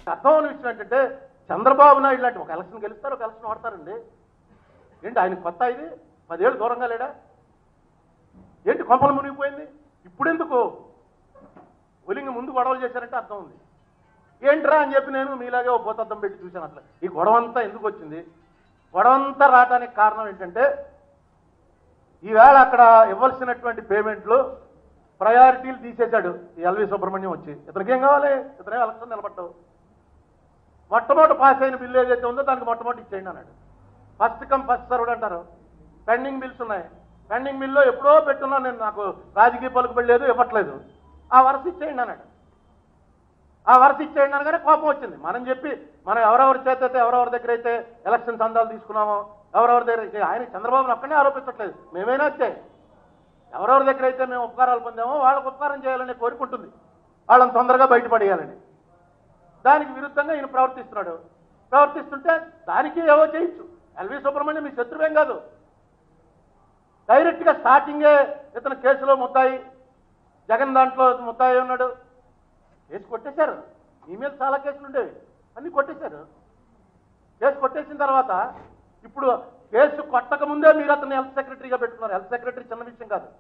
అర్థం అవ్వని విషయం ఏంటంటే చంద్రబాబు నాయుడు లాంటి ఒక ఎలక్షన్ గెలుస్తారు ఒక ఎలక్షన్ ఓడతారండి ఏంటి ఆయన కొత్త ఇది పదేళ్ళు దూరంగా లేడా ఏంటి కొంపలు మునిగిపోయింది ఇప్పుడెందుకు ఒలింగి ముందు గొడవలు చేశారంటే అర్థం ఉంది ఏంట్రా అని చెప్పి నేను మీలాగే ఓ భూతద్దం పెట్టి చూశాను అసలు ఈ గొడవ అంతా ఎందుకు వచ్చింది గొడవ అంతా రావడానికి కారణం ఏంటంటే ఈవేళ అక్కడ ఇవ్వాల్సినటువంటి పేమెంట్లు ప్రయారిటీలు తీసేశాడు ఈ ఎల్వి సుబ్రహ్మణ్యం వచ్చి ఇతనికి ఏం కావాలి ఇతనే ఎలక్షన్ నిలబడ్డావు మొట్టమొదటి పాస్ అయిన బిల్లు ఏదైతే ఉందో దానికి మొట్టమొదటి ఇచ్చేయండి అన్నాడు ఫస్ట్ కమ్ ఫస్ట్ సర్వ్డ్ అంటారు పెండింగ్ బిల్స్ ఉన్నాయి పెండింగ్ బిల్లో ఎప్పుడో పెట్టున్నా నేను నాకు రాజకీయ పలుకుబడి లేదు ఇవ్వట్లేదు ఆ వరుస ఇచ్చేయండి అన్నాడు ఆ వరుస ఇచ్చేయండి అనగానే కోపం వచ్చింది మనం చెప్పి మనం ఎవరెవరి చేత అయితే ఎవరెవరి దగ్గర అయితే ఎలక్షన్ సందాలు తీసుకున్నామో ఎవరెవరి దగ్గర అయితే ఆయన చంద్రబాబును ఒక్కనే ఆరోపించట్లేదు మేమైనా వచ్చే ఎవరెవరి దగ్గర అయితే మేము ఉపకారాలు పొందామో వాళ్ళకు ఉపకారం చేయాలని కోరుకుంటుంది వాళ్ళని తొందరగా బయటపడేయాలని దానికి విరుద్ధంగా ఈయన ప్రవర్తిస్తున్నాడు ప్రవర్తిస్తుంటే దానికి ఏవో చేయొచ్చు ఎల్వి సుబ్రహ్మణ్యం మీ శత్రువేం కాదు డైరెక్ట్గా స్టార్టింగే ఇతను కేసులో ముద్దాయి జగన్ దాంట్లో ముద్దాయి ఉన్నాడు కేసు కొట్టేశారు మీ మీద చాలా కేసులు ఉండేవి అన్ని కొట్టేశారు కేసు కొట్టేసిన తర్వాత ఇప్పుడు కేసు కొట్టక ముందే మీరు అతను హెల్త్ సెక్రటరీగా పెట్టుకున్నారు హెల్త్ సెక్రటరీ చిన్న విషయం కాదు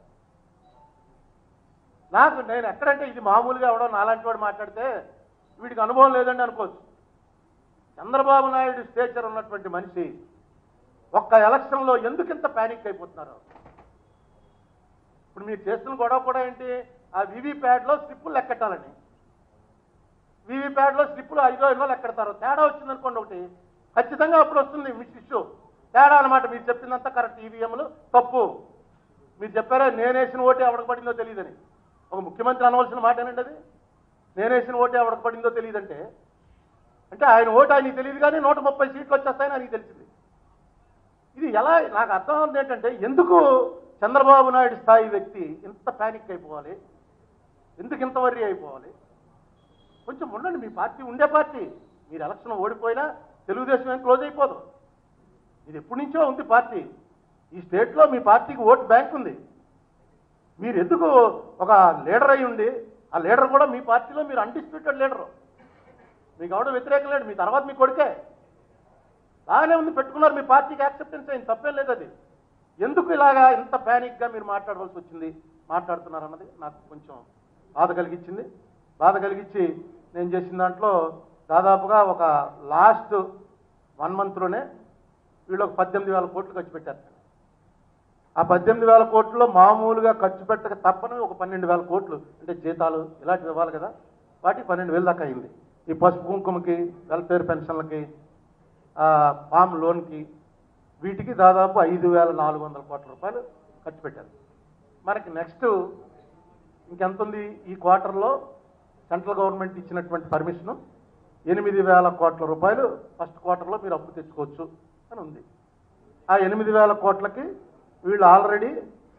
నాకు నేను ఎక్కడంటే ఇది మామూలుగా ఎవడో నాలాంటి వాడు మాట్లాడితే వీడికి అనుభవం లేదండి అనుకోవచ్చు చంద్రబాబు నాయుడు స్టేచర్ ఉన్నటువంటి మనిషి ఒక్క ఎలక్షన్లో ఎందుకు ఇంత ప్యానిక్ అయిపోతున్నారు ఇప్పుడు మీరు చేస్తున్న గొడవ కూడా ఏంటి ఆ వివిప్యాడ్లో స్లిప్పులు లెక్కెట్టాలని వివిప్యాడ్లో స్లిప్పులు ఐదో ఎన్నో లెక్కెడతారు తేడా వచ్చిందనుకోండి ఒకటి ఖచ్చితంగా అప్పుడు వస్తుంది మీ ఇష్యూ తేడా అనమాట మీరు చెప్పిందంతా కరెక్ట్ ఈవీఎంలు తప్పు మీరు చెప్పారా నేనేసిన ఓటే ఎవరికి పడిందో తెలియదని ఒక ముఖ్యమంత్రి అనవలసిన మాట ఏనండి అది నేనేసిన ఓటే ఎవరికి పడిందో తెలియదంటే అంటే ఆయన ఓటు ఆయనకి తెలియదు కానీ నూట ముప్పై సీట్లు వచ్చేస్తాయని ఆయనకి తెలిసింది ఇది ఎలా నాకు అర్థం అవుతుంది ఏంటంటే ఎందుకు చంద్రబాబు నాయుడు స్థాయి వ్యక్తి ఇంత ప్యానిక్ అయిపోవాలి ఎందుకు ఇంత వర్రీ అయిపోవాలి కొంచెం ఉండండి మీ పార్టీ ఉండే పార్టీ మీరు ఎలక్షన్ ఓడిపోయినా తెలుగుదేశం ఏం క్లోజ్ అయిపోదు ఇది ఎప్పటి నుంచో ఉంది పార్టీ ఈ స్టేట్లో మీ పార్టీకి ఓట్ బ్యాంక్ ఉంది మీరు ఎందుకు ఒక లీడర్ అయి ఉండి ఆ లీడర్ కూడా మీ పార్టీలో మీరు అన్డిస్ప్యూటెడ్ లీడరు మీకు ఎవడో వ్యతిరేకం లేడు మీ తర్వాత మీ కొడుకే బాగానే ఉంది పెట్టుకున్నారు మీ పార్టీకి యాక్సెప్టెన్స్ అయింది తప్పేం లేదు అది ఎందుకు ఇలాగా ఇంత ప్యానిక్గా మీరు మాట్లాడవలసి వచ్చింది మాట్లాడుతున్నారు అన్నది నాకు కొంచెం బాధ కలిగించింది బాధ కలిగించి నేను చేసిన దాంట్లో దాదాపుగా ఒక లాస్ట్ వన్ మంత్లోనే వీళ్ళు ఒక పద్దెనిమిది వేల కోట్లు ఖర్చు పెట్టారు ఆ పద్దెనిమిది వేల కోట్లలో మామూలుగా ఖర్చు పెట్టక తప్పని ఒక పన్నెండు వేల కోట్లు అంటే జీతాలు ఇలాంటివి ఇవ్వాలి కదా వాటికి పన్నెండు వేలు దాకా అయింది ఈ పసుపు కుంకుమకి వెల్ఫేర్ పెన్షన్లకి ఆ, ఫామ్ లోన్కి వీటికి దాదాపు ఐదు వేల నాలుగు వందల కోట్ల రూపాయలు ఖర్చు పెట్టారు మనకి నెక్స్ట్ ఇంకెంత ఉంది ఈ క్వార్టర్లో సెంట్రల్ గవర్నమెంట్ ఇచ్చినటువంటి పర్మిషను ఎనిమిది వేల కోట్ల రూపాయలు ఫస్ట్ క్వార్టర్లో మీరు అప్పు తెచ్చుకోవచ్చు అని ఉంది ఆ ఎనిమిది వేల కోట్లకి వీళ్ళు ఆల్రెడీ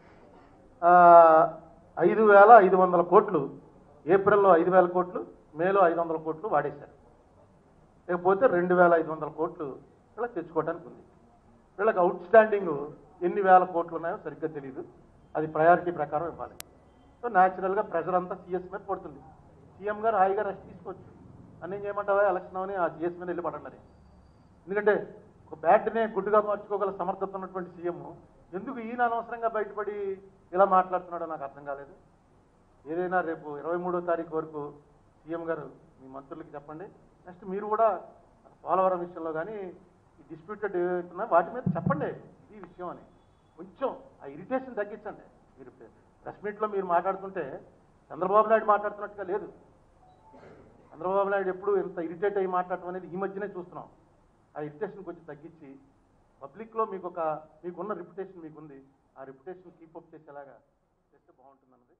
ఐదు వేల ఐదు వందల కోట్లు ఏప్రిల్లో ఐదు వేల కోట్లు మేలో ఐదు వందల కోట్లు వాడేశారు లేకపోతే రెండు వేల ఐదు వందల కోట్లు ఇలా తెచ్చుకోవడానికి ఉంది వీళ్ళకి అవుట్ స్టాండింగ్ ఎన్ని వేల కోట్లు ఉన్నాయో సరిగ్గా తెలియదు అది ప్రయారిటీ ప్రకారం ఇవ్వాలి సో న్యాచురల్గా ప్రెషర్ అంతా సీఎస్ మీద పడుతుంది సీఎం గారు హాయిగా రెస్ట్ తీసుకోవచ్చు అని ఏం చేయమంటావా ఎలక్షన్ అవని ఆ సీఎస్ మీద వెళ్ళి పడండి అని. ఎందుకంటే ఒక బ్యాట్నే గుడ్డుగా మార్చుకోగల సమర్థత ఉన్నటువంటి సీఎం ఎందుకు ఈయన అనవసరంగా బయటపడి ఇలా మాట్లాడుతున్నాడో నాకు అర్థం కాలేదు ఏదైనా రేపు ఇరవై మూడో తారీఖు వరకు సీఎం గారు మీ మంత్రులకి చెప్పండి నెక్స్ట్ మీరు కూడా పోలవరం విషయంలో కానీ ఈ డిస్ప్యూటెడ్ ఏవైతున్నా వాటి మీద చెప్పండి ఈ విషయం అని కొంచెం ఆ ఇరిటేషన్ తగ్గించండి మీరు ప్రెస్ మీట్లో మీరు మాట్లాడుతుంటే చంద్రబాబు నాయుడు మాట్లాడుతున్నట్టుగా లేదు చంద్రబాబు నాయుడు ఎప్పుడు ఇంత ఇరిటేట్ అయ్యి మాట్లాడటం అనేది ఈ మధ్యనే చూస్తున్నాం ఆ ఇరిటేషన్ కొంచెం తగ్గించి పబ్లిక్లో మీకు ఒక మీకున్న రిప్యుటేషన్ మీకుంది ఆ రిప్యుటేషన్ కీపప్ చేసేలాగా చేస్తే బాగుంటుంది అన్నది